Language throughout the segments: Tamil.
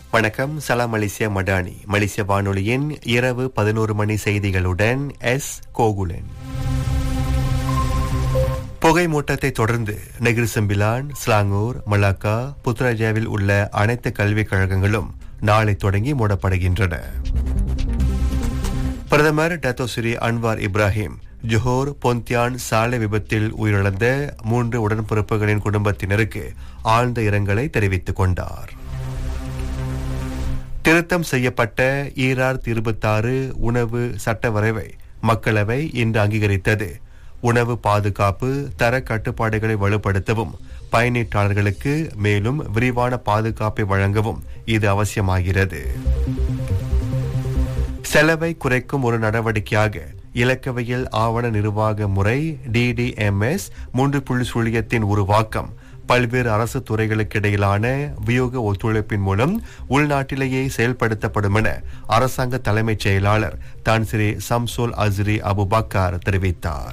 வணக்கம் சலாம் மலேசியா மடானி மலேசிய வானொலியின் இரவு பதினோரு மணி செய்திகளுடன் எஸ் கோகுலன் புகை மூட்டத்தை தொடர்ந்து நெகிர் செம்பிலான் ஸ்லாங்கூர் மலாக்கா புத்ராஜாவில் உள்ள அனைத்து கல்விக் கழகங்களும் நாளை தொடங்கி மூடப்படுகின்றன பிரதமர் Datuk Seri Anwar Ibrahim Johor Pontian சாலை விபத்தில் உயிரிழந்த மூன்று உடன்பிறப்புகளின் குடும்பத்தினருக்கு ஆழ்ந்த இரங்கலை தெரிவித்துக் கொண்டார் திருத்தம் செய்யப்பட்ட ஈரார் இருபத்தாறு உணவு சட்ட வரைவை மக்களவை இன்று அங்கீகரித்தது உணவு பாதுகாப்பு தர கட்டுப்பாடுகளை வலுப்படுத்தவும் பயனீட்டாளர்களுக்கு மேலும் விரிவான பாதுகாப்பை வழங்கவும் இது அவசியமாகிறது செலவை குறைக்கும் ஒரு நடவடிக்கையாக இலக்கவியல் ஆவண நிர்வாக முறை டிடிஎம்எஸ் மூன்று புள்ளி சுழியத்தின் உருவாக்கம் பல்வேறு அரசு துறைகளுக்கு இடையிலான வியோக ஒத்துழைப்பின் மூலம் உள்நாட்டிலேயே செயல்படுத்தப்படும் என அரசாங்க தலைமைச் செயலாளர் தான் ஸ்ரீ சம்சோல் அஸ்ரி அபுபக்கார் தெரிவித்தார்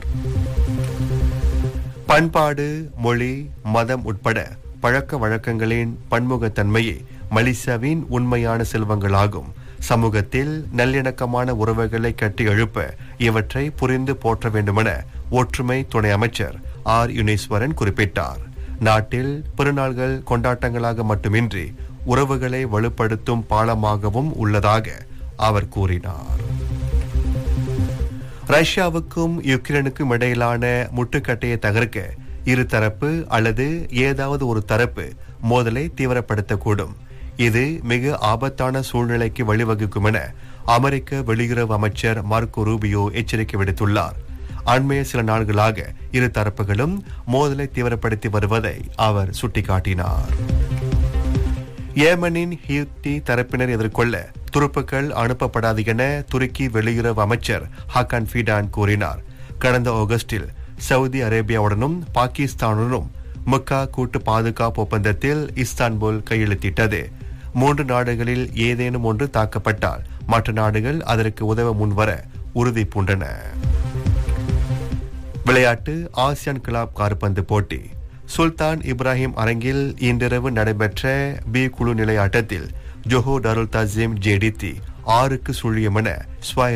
பண்பாடு மொழி மதம் உட்பட பழக்க வழக்கங்களின் பன்முகத்தன்மையே மலேசியாவின் உண்மையான செல்வங்களாகும் சமூகத்தில் நல்லிணக்கமான உறவுகளை கட்டி எழுப்ப இவற்றை புரிந்து போற்ற வேண்டுமென ஒற்றுமை துணை அமைச்சர் ஆர் யுனேஸ்வரன் குறிப்பிட்டார் நாட்டில் பெருநாள்கள் கொண்டாட்டங்களாக மட்டுமின்றி உறவுகளை வலுப்படுத்தும் பாலமாகவும் உள்ளதாக அவர் கூறினார் ரஷ்யாவுக்கும் யுக்ரைனுக்கும் இடையிலான முட்டுக்கட்டையை தகர்க்க இருதரப்பு அல்லது ஏதாவது ஒரு தரப்பு மோதலை தீவிரப்படுத்தக்கூடும் இது மிக ஆபத்தான சூழ்நிலைக்கு வழிவகுக்கும் என அமெரிக்க வெளியுறவு அமைச்சர் மார்க்கோ ரூபியோ எச்சரிக்கை விடுத்துள்ளார் அண்மைய சில நாள்களாக இரு தரப்புகளும் மோதலை தீவிரப்படுத்தி வருவதை அவர் சுட்டிக்காட்டினார் ஏமனின் ஹியூத்தி தரப்பினர் எதிர்கொள்ள துருப்புக்கள் அனுப்பப்படாது என துருக்கி வெளியுறவு அமைச்சர் ஹாக்கான் ஃபீடான் கூறினார் கடந்த ஆகஸ்டில் சவுதி அரேபியாவுடனும் பாகிஸ்தானுடனும் மக்கா கூட்டு பாதுகாப்பு ஒப்பந்தத்தில் இஸ்தான்புல் கையெழுத்திட்டது மூன்று நாடுகளில் ஏதேனும் ஒன்று தாக்கப்பட்டால் மற்ற நாடுகள் அதற்கு உதவ முன்வர உறுதி பூண்டன விளையாட்டு ஆசியான் கிளாப் கார்பந்து போட்டி சுல்தான் இப்ராஹிம் அரங்கில் இன்றிரவு நடைபெற்ற பி குழு நிலை ஆட்டத்தில் ஜொஹோ டருல் தசீம் ஜேடித்தி ஆறுக்கு சுழியம் என ஸ்வாய்